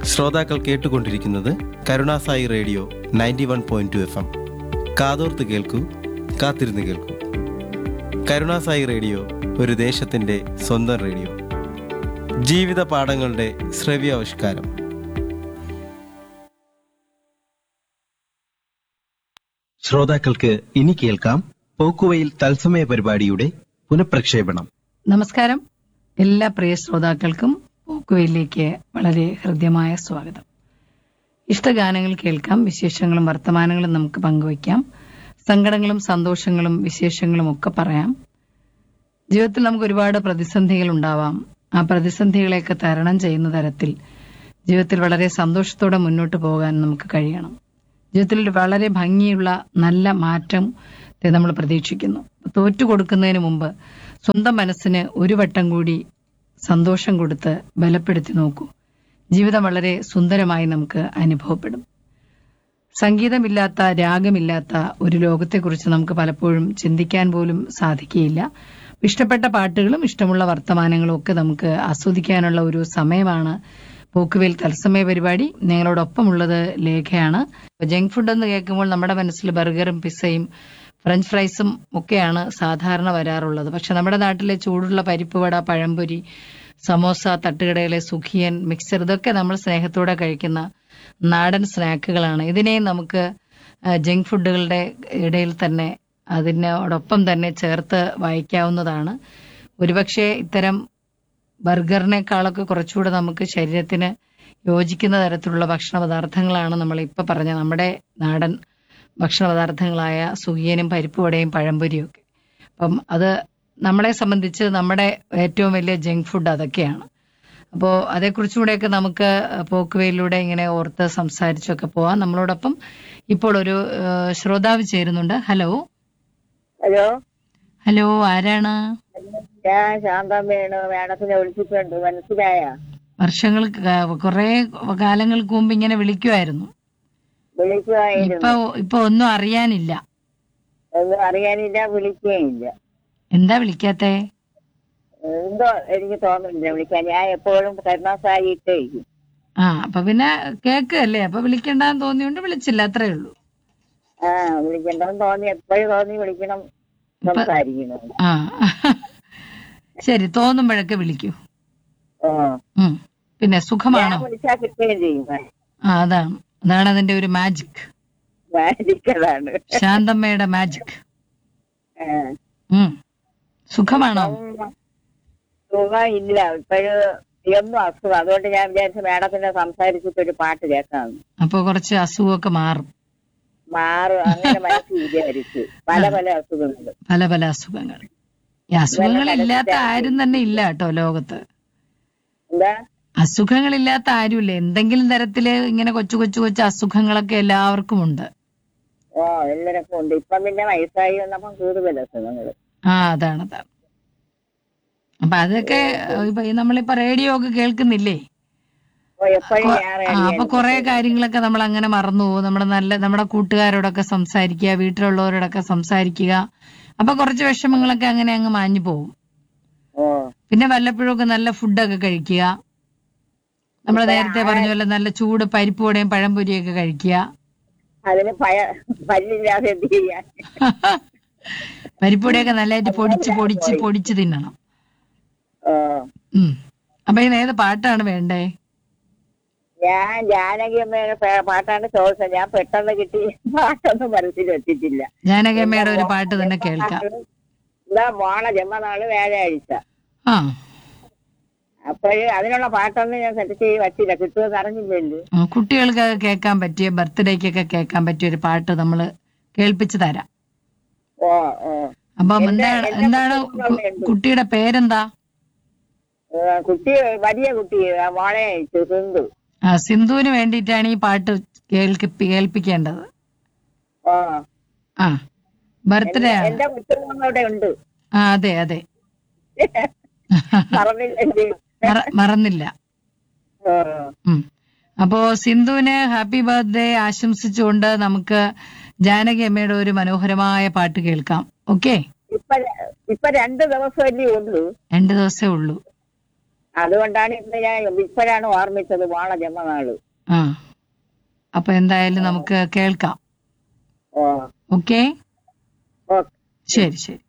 ശ്രോതാക്കൾ കേട്ടുകൊണ്ടിരിക്കുന്നത് Karunasai radio ninety one point two F M കാതോർത്ത് കേൾക്കൂ കാത്തിരുന്ന് കേൾക്കൂ കരുണാസായി റേഡിയോ ഒരു ദേശത്തിൻ്റെ സ്വന്തം റേഡിയോ ജീവിത പാഠങ്ങളുടെ ശ്രവ്യാവിഷ്കാരം ശ്രോതാക്കൾക്ക് ഇനി കേൾക്കാം പോക്കുവയിൽ തത്സമയ പരിപാടിയുടെ പുനഃപ്രക്ഷേപണം നമസ്കാരം എല്ലാ പ്രിയ ശ്രോതാക്കൾക്കും പോക്കുവയിലേക്ക് വളരെ ഹൃദ്യമായ സ്വാഗതം ഇഷ്ടഗാനങ്ങൾ കേൾക്കാം വിശേഷങ്ങളും വർത്തമാനങ്ങളും നമുക്ക് പങ്കുവയ്ക്കാം സങ്കടങ്ങളും സന്തോഷങ്ങളും വിശേഷങ്ങളും ഒക്കെ പറയാം ജീവിതത്തിൽ നമുക്ക് ഒരുപാട് പ്രതിസന്ധികൾ ഉണ്ടാവാം ആ പ്രതിസന്ധികളെയൊക്കെ തരണം ചെയ്യുന്ന തരത്തിൽ ജീവിതത്തിൽ വളരെ സന്തോഷത്തോടെ മുന്നോട്ട് പോകാൻ നമുക്ക് കഴിയണം ജീവിതത്തിൽ ഒരു വളരെ ഭംഗിയുള്ള നല്ല മാറ്റം നമ്മൾ പ്രതീക്ഷിക്കുന്നു തോറ്റു കൊടുക്കുന്നതിന് മുമ്പ് സ്വന്തം മനസ്സിന് ഒരു വട്ടം കൂടി സന്തോഷം കൊടുത്ത് ബലപ്പെടുത്തി നോക്കൂ ജീവിതം വളരെ സുന്ദരമായി നമുക്ക് അനുഭവപ്പെടും സംഗീതമില്ലാത്ത രാഗമില്ലാത്ത ഒരു ലോകത്തെക്കുറിച്ച് നമുക്ക് പലപ്പോഴും ചിന്തിക്കാൻ പോലും സാധിക്കുകയില്ല ഇഷ്ടപ്പെട്ട പാട്ടുകളും ഇഷ്ടമുള്ള വർത്തമാനങ്ങളും ഒക്കെ നമുക്ക് ആസ്വദിക്കാനുള്ള ഒരു സമയമാണ് പോക്കുവേൽ തത്സമയ പരിപാടി നിങ്ങളോടൊപ്പമുള്ളത് ലേഖയാണ് ജങ്ക് ഫുഡ് എന്ന് കേൾക്കുമ്പോൾ നമ്മുടെ മനസ്സിൽ ബർഗറും പിസ്സയും ഫ്രഞ്ച് ഫ്രൈസും ഒക്കെയാണ് സാധാരണ വരാറുള്ളത് പക്ഷെ നമ്മുടെ നാട്ടിലെ ചൂടുള്ള പരിപ്പ് വട പഴംപൊരി സമോസ തട്ടുകടയിലെ സുഖിയൻ മിക്സർ ഇതൊക്കെ നമ്മൾ സ്നേഹത്തോടെ കഴിക്കുന്ന നാടൻ സ്നാക്കുകളാണ് ഇതിനെയും നമുക്ക് ആ, ജങ്ക് ഫുഡുകളുടെ ഇടയിൽ തന്നെ അതിനോടൊപ്പം തന്നെ ചേർത്ത് വായിക്കാവുന്നതാണ് ഒരുപക്ഷെ ഇത്തരം ബർഗറിനേക്കാളൊക്കെ കുറച്ചുകൂടെ നമുക്ക് ശരീരത്തിന് യോജിക്കുന്ന തരത്തിലുള്ള ഭക്ഷണ പദാർത്ഥങ്ങളാണ് നമ്മൾ ഇപ്പൊ പറഞ്ഞ നമ്മുടെ നാടൻ ഭക്ഷണ പദാർത്ഥങ്ങളായ സുഖിയനും പരിപ്പുവടയും പഴംപൊരിയും ഒക്കെ അപ്പം അത് നമ്മളെ സംബന്ധിച്ച് നമ്മുടെ ഏറ്റവും വലിയ ജങ്ക് ഫുഡ് അതൊക്കെയാണ് അപ്പോൾ അതേക്കുറിച്ചും കൂടെയൊക്കെ നമുക്ക് പോക്കുവയിലൂടെ ഇങ്ങനെ ഓർത്ത് സംസാരിച്ചൊക്കെ പോവാം നമ്മളോടൊപ്പം ഇപ്പോൾ ഒരു ഏഹ്, ശ്രോതാവ് ചേരുന്നുണ്ട് ഹലോ ഹലോ ഹലോ ആരാണ് ഞാൻ ശാന്തമ്മയാണ് മാഡത്തിനെ വിളിച്ചിട്ടുണ്ട് മനസ്സിലായ വർഷങ്ങൾ കുറെ കാലങ്ങൾക്ക് മുമ്പ് ഇങ്ങനെ വിളിക്കുമായിരുന്നു വിളിക്കുമായിരുന്നു ഇപ്പൊ ഇപ്പൊ ഒന്നും അറിയാനില്ല ഒന്നും അറിയാനില്ല വിളിക്കുകയില്ല എന്താ വിളിക്കാത്തെ എന്തോ എനിക്ക് തോന്നുന്നില്ല വിളിക്കാൻ ഞാൻ എപ്പോഴും കരുണാസായി ഇട്ടേക്കും ആ അപ്പൊ പിന്നെ കേക്കല്ലേ അപ്പൊ വിളിക്കണ്ടെന്ന് തോന്നിയോണ്ട് വിളിച്ചില്ല അത്രേ ഉള്ളൂ ആ വിളിക്കണ്ടെന്ന് തോന്നി എപ്പോഴും തോന്നി വിളിക്കണം സംസാരിക്കണം ആ ശരി തോന്നുമ്പോഴൊക്കെ വിളിക്കൂ ഓ ഉം. പിന്നെ സുഖമാണോ ഞാൻ വിളിച്ചാൽ കിട്ടുകയും ചെയ്യും ആ അതാണ് അതാണ് അതിന്റെ ഒരു മാജിക് വാരിക്കതാണ് ശാന്തമ്മയുടെ മാജിക് ആ. ഉം സുഖമാണോ സുഖം ഇല്ല ഇപ്പോഴും എന്നും അസുഖം അതുകൊണ്ട് ഞാൻ വിചാരിച്ചു മാഡത്തിനെ സംസാരിച്ചിട്ട് ഒരു പാട്ട് കേൾക്കാമെന്ന് അപ്പൊ കുറച്ച് അസുഖമൊക്കെ മാറും മാറും അങ്ങനെ മനസ്സിൽ വിചാരിച്ചു പല പല അസുഖങ്ങൾ പല പല അസുഖങ്ങൾ ഈ അസുഖങ്ങൾ ഇല്ലാത്ത ആരും തന്നെ ഇല്ല കേട്ടോ ലോകത്ത് എന്താ അസുഖങ്ങളില്ലാത്ത ആരുമില്ല എന്തെങ്കിലും തരത്തില് ഇങ്ങനെ കൊച്ചു കൊച്ചു കൊച്ചു അസുഖങ്ങളൊക്കെ എല്ലാവർക്കും ഉണ്ട് ഓ എല്ലാവർക്കും ഉണ്ട് ഇപ്പം പിന്നെ വയസ്സായി വന്നപ്പം കൂടുതൽ അസുഖങ്ങൾ ആ അതാണ് അതാണ് അപ്പൊ അതൊക്കെ ഇപ്പൊ ഈ നമ്മളിപ്പോ റേഡിയോ ഒക്കെ കേൾക്കുന്നില്ലേ ഓ എപ്പോഴും ഞാൻ ആ അപ്പൊ കുറെ കാര്യങ്ങളൊക്കെ നമ്മൾ അങ്ങനെ മറന്നു പോകും നമ്മുടെ നല്ല നമ്മുടെ കൂട്ടുകാരോടൊക്കെ സംസാരിക്കുക വീട്ടിലുള്ളവരോടൊക്കെ സംസാരിക്കുക അപ്പൊ കുറച്ച് വിഷമങ്ങളൊക്കെ അങ്ങനെ അങ്ങ് മാഞ്ഞു പോകും ഓ പിന്നെ വല്ലപ്പോഴൊക്കെ നല്ല ഫുഡൊക്കെ കഴിക്കുക നമ്മൾ നേരത്തെ പറഞ്ഞ പോലെ നല്ല ചൂട് പരിപ്പുവടയും പഴംപൊരിയൊക്കെ കഴിക്കുക അതിന് പയ പല്ലില്ലാതെ എന്ത് ചെയ്യാൻ പരിപ്പുവടയൊക്കെ നല്ലതായിട്ട് പൊടിച്ച് പൊടിച്ച് പൊടിച്ച് തിന്നണം ഓ ഉം അപ്പൊ ഇതിന് ഏത് പാട്ടാണ് വേണ്ടേ ഞാൻ ജാനകി അമ്മയുടെ പേ- പാട്ടാണ് ചോദിച്ചത് ഞാൻ പെട്ടെന്ന് കിട്ടി പാട്ടൊന്നും മനസ്സിൽ വെച്ചിട്ടില്ല ജാനകമ്മയുടെ ഒരു പാട്ട് തന്നെ കേൾക്കാം എന്താ മോള ജന്മനാള് വ്യാഴാഴ്ച ആ അപ്പോഴ് അതിനുള്ള പാട്ടൊന്നും ഞാൻ സെറ്റ് ചെയ്ത് വച്ചില്ല കിട്ടുമെന്ന് അറിഞ്ഞില്ലല്ലോ ആ, കുട്ടികൾക്ക് കേൾക്കാൻ പറ്റിയ ബർത്ത്ഡേക്കൊക്കെ കേൾക്കാൻ പറ്റിയ ഒരു പാട്ട് നമ്മൾ കേൾപ്പിച്ചു തരാം ഓ ഓ അപ്പം എന്റെ- എന്താണ് എന്റെ എന്താണ് കു- കുട്ടികളുണ്ട്. കുട്ടിയുടെ പേരെന്താ ഏ, കുട്ടി വലിയ കുട്ടി ആ മോളെ അയച്ചു സിന്ധു ആ സിന്ധുവിന് വേണ്ടിയിട്ടാണ് ഈ പാട്ട് കേൾക്കി കേൾപ്പിക്കേണ്ടത് ഓ ആ ബർത്ത്ഡേ ആണ് എന്റെ കുട്ടികളും അവിടെ ഉണ്ട് ആ അതെ അതെ പറഞ്ഞില്ലെങ്കിൽ മറ- മറന്നില്ല ഓ, ഉം. അപ്പോ സിന്ധുവിന് ഹാപ്പി ബർത്ത്ഡേ ആശംസിച്ചുകൊണ്ട് നമുക്ക് ജാനകി അമ്മയുടെ ഒരു മനോഹരമായ പാട്ട് കേൾക്കാം ഓക്കെ ഇപ്പൊ ഇപ്പൊ രണ്ട് ദിവസമല്ലേ ഉള്ളൂ രണ്ടു ദിവസമേ ഉള്ളൂ അതുകൊണ്ടാണ് ഇന്ന് ഞാൻ ഇപ്പോഴാണ് ഓർമ്മിച്ചത് മോളെ ജന്മനാള് ആ അപ്പൊ എന്തായാലും നമുക്ക് കേൾക്കാം ഓ ഓക്കെ ഓ ശരി ശരി